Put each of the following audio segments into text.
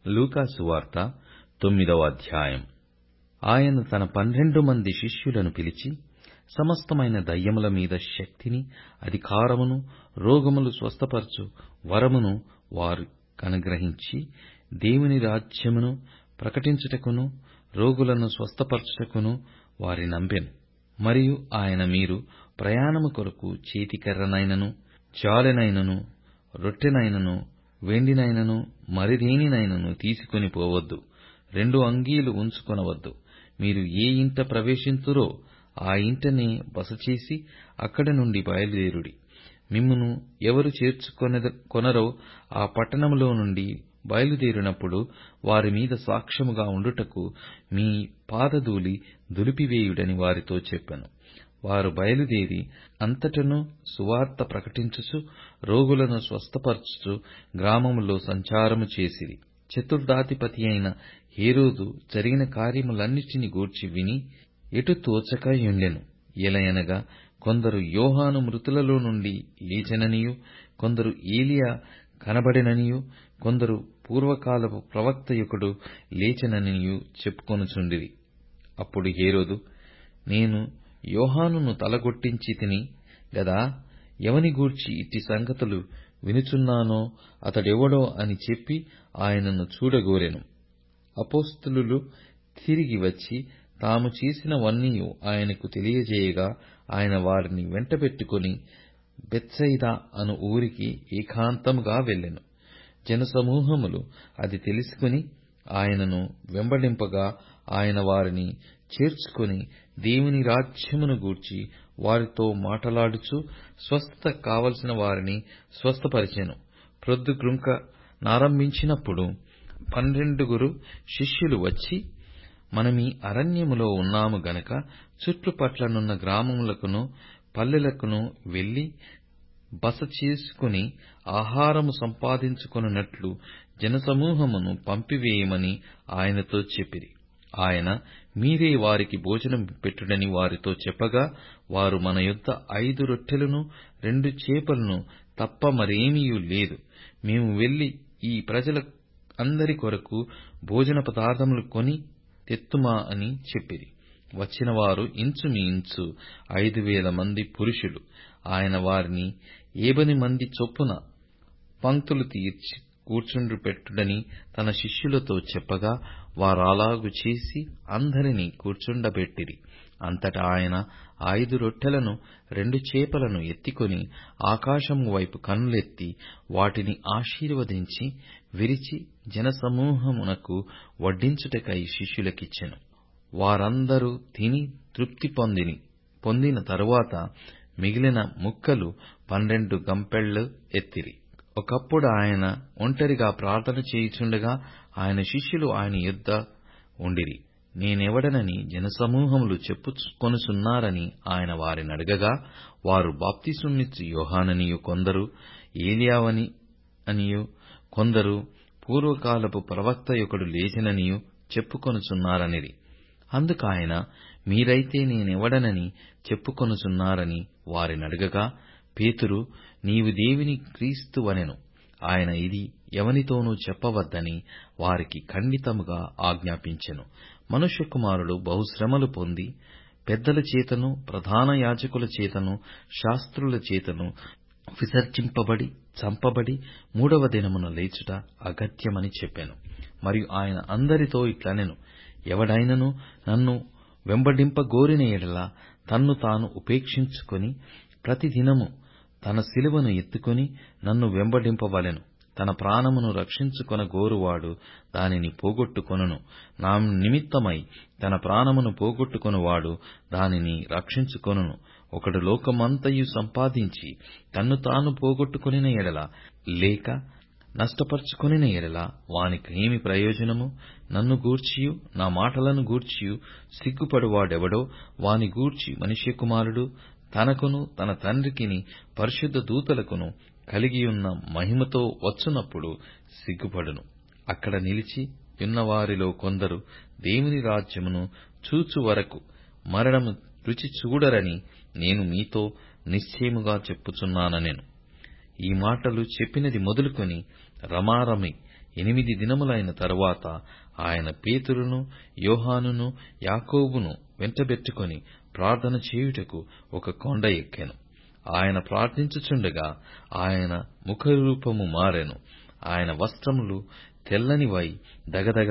లూకా సువార్త తొమ్మిదవ అధ్యాయం ఆయన తన పన్నెండు మంది శిష్యులను పిలిచి సమస్తమైన దయ్యముల మీద శక్తిని అధికారమును రోగములు స్వస్థపరచు వరమును వారికనుగ్రహించి దేవుని రాజ్యమును ప్రకటించుటకును రోగులను స్వస్థపరచుటకును వారినంపెను మరియు ఆయన మీరు ప్రయాణము కొరకు చేతికర్రనైనను జాలెనైనను రొట్టెనైనను వెండినైనను మరిదేనినైనను తీసుకొని పోవద్దు రెండు అంగీలు ఉంచుకొనవద్దు మీరు ఏ ఇంట ప్రవేశింతురో ఆ ఇంటనే బస చేసి అక్కడి నుండి బయలుదేరుడి మిమ్మును ఎవరు చేర్చుకొనరో ఆ పట్టణములో నుండి బయలుదేరినప్పుడు వారి మీద సాక్ష్యముగా ఉండుటకు మీ పాదధూళి దులిపివేయుడని వారితో చెప్పెను వారు బయలుదేరి అంతటను సువార్త ప్రకటించుచు రోగులను స్వస్థపరచుచు గ్రామములో సంచారము చేసిరి చతుర్థాధిపతియైన హేరోదు జరిగిన కార్యములన్నిటిని గూర్చి విని ఎటు తోచక యుండెను ఎలయనగా కొందరు యోహాను మృతులలో నుండి లేచెననియూ కొందరు ఏలియా కనబడెననియూ కొందరు పూర్వకాలపు ప్రవక్తయొకడు లేచెననియూ చెప్పుకొనుచుండిరి అప్పుడు హేరోదు నేను యోహానును తలగొట్టించి తిని గదా ఎవని గూర్చి ఇట్టి సంగతులు వినుచున్నానో అతడెవడో అని చెప్పి ఆయనను చూడగోరెను అపోస్తలులు తిరిగి వచ్చి తాము చేసినవన్నీయు ఆయనకు తెలియజేయగా ఆయన వారిని వెంటబెట్టుకుని బెత్సయిదా అను ఊరికి ఏకాంతముగా వెళ్ళెను జనసమూహములు అది తెలుసుకుని ఆయనను వెంబడింపగా ఆయన వారిని చేర్చుకొని దేవుని రాజ్యమును గూర్చి వారితో మాటలాడుచు స్వస్థత కావలసిన వారిని స్వస్థపరిచెను ప్రొద్దుగ్రుంక నారంభించినప్పుడు పన్నెండుగురు శిష్యులు వచ్చి మనమీ అరణ్యములో ఉన్నాము గనక చుట్టుపట్లనున్న గ్రామములకును పల్లెలకును వెళ్లి బస చేసుకుని ఆహారము సంపాదించుకొనున్నట్లు జనసమూహమును పంపివేయమని ఆయనతో చెప్పిరి ఆయన మీరే వారికి భోజనం పెట్టుడని వారితో చెప్పగా వారు మన యొద్ద ఐదు రొట్టెలను రెండు చేపలను తప్ప మరేమీయూ లేదు మేము వెళ్లి ఈ ప్రజల అందరి కొరకు భోజన పదార్థములు కొని తెత్తుమా అని చెప్పిరి వచ్చిన వారు ఇంచుమించు ఐదు వేల మంది పురుషులు ఆయన వారిని ఏబని మంది చొప్పున పంక్తులు తీర్చి కూర్చుండపెట్టుడని తన శిష్యులతో చెప్పగా వారాలాగు చేసి అందరినీ కూర్చుండబెట్టిరి అంతటా ఆయన ఐదు రొట్టెలను రెండు చేపలను ఎత్తికొని ఆకాశము వైపు కన్నులెత్తి వాటిని ఆశీర్వదించి విరిచి జనసమూహమునకు వడ్డించుటకై శిష్యులకిచ్చెను వారందరూ తిని తృప్తి పొందిని పొందిన తరువాత మిగిలిన ముక్కలు పన్నెండు గంపెళ్ళు ఎత్తిరి ఒకప్పుడు ఆయన ఒంటరిగా ప్రార్థన చేయుచుండగా ఆయన శిష్యులు ఆయన యొద్ద ఉండిరి నేనెవడనని జనసమూహములు చెప్పుకొనుచున్నారని ఆయన వారినడగగా వారు బాప్తిసమిచ్చు యోహాననియు కొందరు ఏలియావని అనియు కొందరు పూర్వకాలపు ప్రవక్తయొకడు లేచెననియు చెప్పుకొనుచున్నారనిరి అందుకాయన మీరైతే నేనెవడనని చెప్పుకొనుచున్నారని వారినడగగా పేతురు నీవు దేవుని క్రీస్తువనెను ఆయన ఇది ఎవనితోనూ చెప్పవద్దని వారికి ఖండితముగా ఆజ్ఞాపించెను మనుష్యకుమారుడు బహుశ్రమలు పొంది పెద్దల చేతను ప్రధాన యాజకుల చేతను శాస్త్రుల చేతను విసర్జింపబడి చంపబడి మూడవ దినమున లేచుట అగత్యమని చెప్పాను మరియు ఆయన అందరితో ఇట్లనెను ఎవడైనను నన్ను వెంబడింపగోరిన ఎడల తన్ను తాను ఉపేక్షించుకొని ప్రతిదినము తన శిలువను ఎత్తుకొని నన్ను వెంబడింపవలెను తన ప్రాణమును రక్షించుకొన గోరువాడు దానిని పోగొట్టుకొనును నా నిమిత్తమై తన ప్రాణమును పోగొట్టుకొనువాడు దానిని రక్షించుకొనును ఒకడు లోకమంతయు సంపాదించి తన్ను తాను పోగొట్టుకొనిన ఎడల లేక నష్టపరుచుకొనిన ఎడల వానికేమి ప్రయోజనము నన్ను గూర్చియు నా మాటలను గూర్చియు సిగ్గుపడువాడెవడో వాని గూర్చి మనుష్యకుమారుడు తనకును తన తండ్రికిని పరిశుద్ధ దూతలకును కలిగియున్న మహిమతో వచ్చునప్పుడు సిగ్గుపడును అక్కడ నిలిచి యున్నవారిలో కొందరు దేవుని రాజ్యమును చూచు వరకు మరణము రుచి చూడరని నేను మీతో నిశ్చయముగా చెప్పుచున్నానెను ఈ మాటలు చెప్పినది మొదలుకొని రమారమి ఎనిమిది దినములైన తరువాత ఆయన పేతురును యోహానును యాకోబును వెంటబెట్టుకొని ప్రార్థన చేయుటకు ఒక కొండ ఎక్కెను ఆయన ప్రార్థించుచుండగా ఆయన ముఖరూపము మారెను ఆయన వస్త్రములు తెల్లనివై దగదగ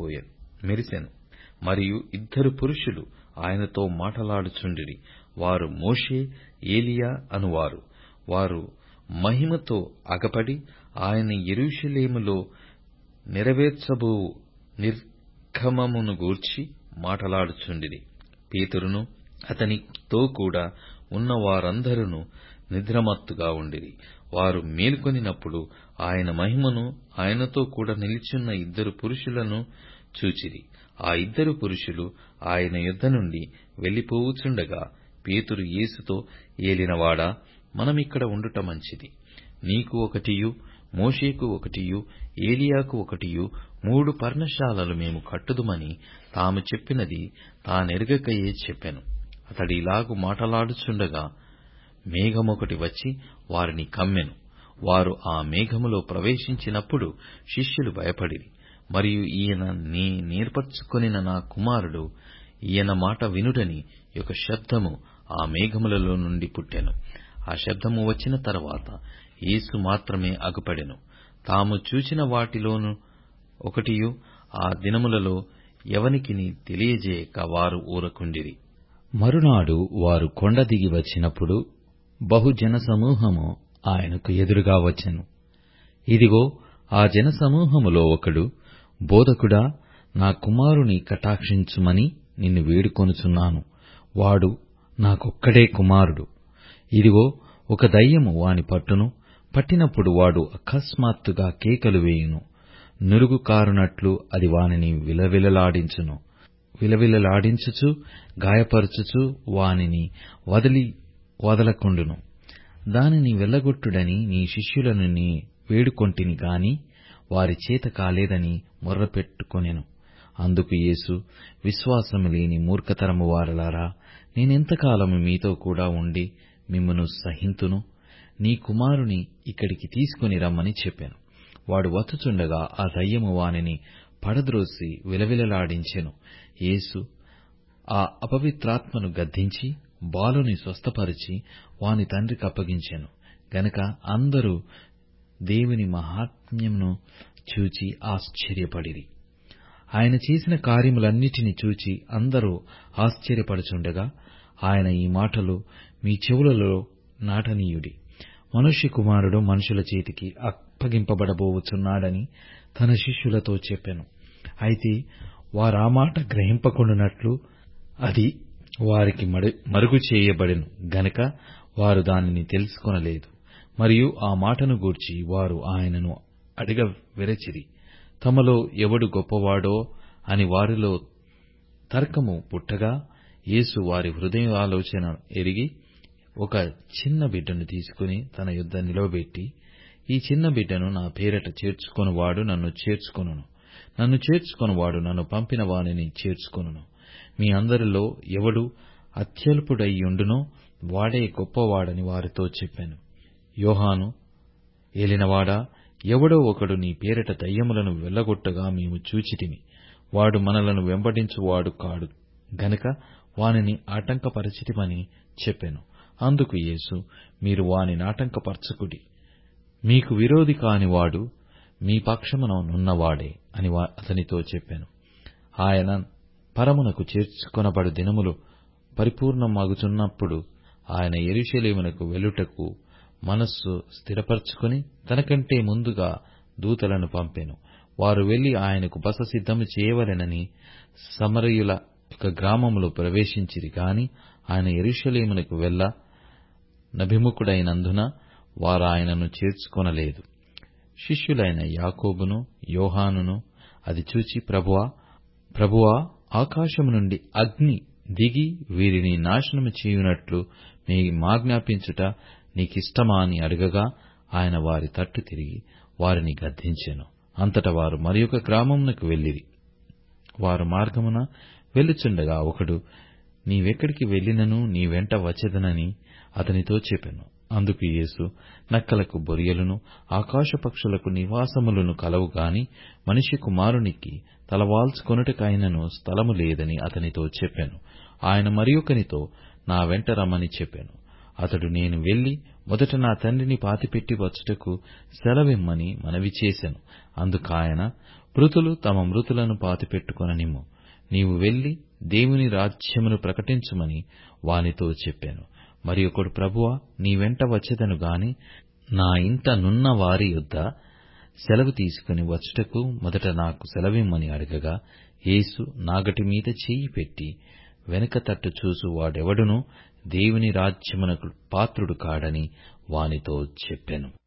మెరిసెను మరియు ఇద్దరు పురుషులు ఆయనతో మాటలాడుచుండిరి వారు మోషే ఏలియా అనువారు వారు మహిమతో అగపడి ఆయన యెరూషలేములో నెరవేర్చబోవు నిర్గమమును గూర్చి మాటలాడుచుండిరి పేతురును అతనితో కూడా ఉన్న వారందరును నిద్రమత్తుగా ఉండిరి వారు మేల్కొనినప్పుడు ఆయన మహిమను ఆయనతో కూడా నిలిచున్న ఇద్దరు పురుషులను చూచిరి ఆ ఇద్దరు పురుషులు ఆయన యొద్ద నుండి వెళ్లిపోవుచుండగా పేతురు యేసుతో ఏలినవాడా మనమిక్కడ ఉండుట మంచిది నీకు ఒకటియు మోషేకు ఒకటియు ఏలియాకు ఒకటియు మూడు పర్ణశాలలు మేము కట్టుదుమని తాము చెప్పినది తానెరుగకయే చెప్పెను అతడిలాగు మాటలాడుచుండగా మేఘమొకటి వచ్చి వారిని కమ్మెను వారు ఆ మేఘములో ప్రవేశించినప్పుడు శిష్యులు భయపడిరి మరియు ఈయన నే నేర్పరచుకొనిన నా కుమారుడు ఈయన మాట వినుడని ఒక శబ్దము ఆ మేఘములలో నుండి పుట్టెను ఆ శబ్దము వచ్చిన తరువాత యేసు మాత్రమే అగుపడెను తాము చూచిన వాటిలోను ఒకటియు ఆ దినములలో ఎవనికిని తెలియజేయక వారు ఊరకుండిరి మరునాడు వారు కొండ దిగి వచ్చినప్పుడు బహు జనసమూహము ఆయనకు ఎదురుగా వచ్చెను ఇదిగో ఆ జనసమూహములో ఒకడు బోధకుడా నా కుమారుని కటాక్షించుమని నిన్ను వేడుకొనుచున్నాను వాడు నాకొక్కడే కుమారుడు ఇదిగో ఒక దయ్యము వాని పట్టును పట్టినప్పుడు వాడు అకస్మాత్తుగా కేకలు వేయును నురుగు కారునట్లు అది వానిని విలవిలలాడించును విలవిలలాడించుచు గాయపరచుచు వానిని వదిలి వదలకుండును దానిని వెళ్ళగొట్టుడని నీ శిష్యులను నీ వేడుకొంటిని గాని వారి చేత కాలేదని మొర్రపెట్టుకొనెను అందుకు యేసు విశ్వాసము లేని మూర్ఖతరము వారలారా నేనెంతకాలము మీతో కూడా ఉండి మిమ్మును సహింతును నీ కుమారుని ఇక్కడికి తీసుకుని రమ్మని చెప్పాను వాడు వచ్చుచుండగా ఆ దయ్యము వానిని పడద్రోసి విలవిలలాడించెను యేసు ఆ అపవిత్రాత్మను గద్దించి బాలుని స్వస్థపరిచి వాని తండ్రికి అప్పగించెను గనక అందరూ దేవుని మహాత్మ్యమును చూచి ఆశ్చర్యపడిరి ఆయన చేసిన కార్యములన్నిటిని చూచి అందరూ ఆశ్చర్యపడుచుండగా ఆయన ఈ మాటలు మీ చెవులలో నాటనీయుడి మనుష్య కుమారుడు మనుషుల చేతికి అప్పగింపబడబోవుచున్నాడని తన శిష్యులతో చెప్పెను అయితే వారా మాట గ్రహింపకుండునట్లు అది వారికి మరుగు చేయబడెను గనక వారు దానిని తెలుసుకొనలేదు మరియు ఆ మాటను గూర్చి వారు ఆయనను అడగ వెరచిరి తమలో ఎవడు గొప్పవాడో అని వారిలో తర్కము పుట్టగా యేసు వారి హృదయాలోచన ఎరిగి ఒక చిన్న బిడ్డను తీసుకుని తన యొద్ద నిలవబెట్టి ఈ చిన్న బిడ్డను నా పేరట చేర్చుకొనువాడు నన్ను చేర్చుకొనును నన్ను చేర్చుకొనువాడు నన్ను పంపిన వానిని చేర్చుకొనును మీ అందరిలో ఎవడు అత్యల్పుడయ్యుండునో వాడే గొప్పవాడని వారితో చెప్పాను యోహాను ఏలినవాడా ఎవడో ఒకడు నీ పేరట దయ్యములను వెళ్ళగొట్టగా మేము చూచితిమి వాడు మనలను వెంబడించువాడు కాడు గనుక వానిని ఆటంకపరచితిమని చెప్పెను అందుకు యేసు మీరు వానిని ఆటంకపరచకుడి మీకు విరోధి కాని వాడు మీ పక్షమున నున్నవాడే అని అతనితో చెప్పెను ఆయన పరమునకు చేర్చుకొనబడు దినములు పరిపూర్ణమగుచున్నప్పుడు ఆయన యెరూషలేమునకు వెళ్ళుటకు మనస్సు స్థిరపరచుకొని తనకంటే ముందుగా దూతలను పంపెను వారు వెళ్లి ఆయనకు బస సిద్ధము చేయవలెనని సమరయుల ఒక గ్రామములో ప్రవేశించిరి గాని ఆయన యెరూషలేమునకు వెళ్ళ నభిముఖుడైనందున వారాయనను చేర్చుకొనలేదు శిష్యులైన యాకోబును యోహానును అది చూచి ప్రభువా ప్రభువా ఆకాశము నుండి అగ్ని దిగి వీరిని నాశనము చేయునట్లు మేమాజ్ఞాపించుట నీకిష్టమా అని అడగగా ఆయన వారి తట్టు తిరిగి వారిని గద్దించెను అంతట వారు మరియొక గ్రామమునకు వెళ్ళిరి వారు మార్గమున వెళ్ళుచుండగా ఒకడు నీవెక్కడికి వెళ్ళినను నీ వెంట వచ్చెదనని అతనితో చెప్పెను అందుకు యేసు నక్కలకు బొరియలును ఆకాశపక్షులకు నివాసములను కలవు గాని మనిషి కుమారునికి తలవాల్చుకొనుటకైనను స్థలము లేదని అతనితో చెప్పెను ఆయన మరియొకనితో నా వెంట రమ్మని చెప్పెను అతడు నేను వెళ్లి మొదట నా తండ్రిని పాతిపెట్టి వచ్చుటకు సెలవిమ్మని మనవి చేసెను అందుకాయన మృతులు తమ మృతులను పాతిపెట్టుకొననిమ్ము నీవు వెళ్లి దేవుని రాజ్యమును ప్రకటించుమని వానితో చెప్పాను మరి ఒకడు ప్రభువా నీ వెంట వచ్చెదను గాని నా ఇంట నున్న వారి యొద్ద సెలవు తీసుకుని వచ్చుటకు మొదట నాకు సెలవిమ్మని అడగగా యేసు నాగటి మీద చెయ్యి పెట్టి వెనుక తట్టు చూసు వాడెవడునూ దేవుని రాజ్యమునకు పాత్రుడు కాడని వానితో చెప్పెను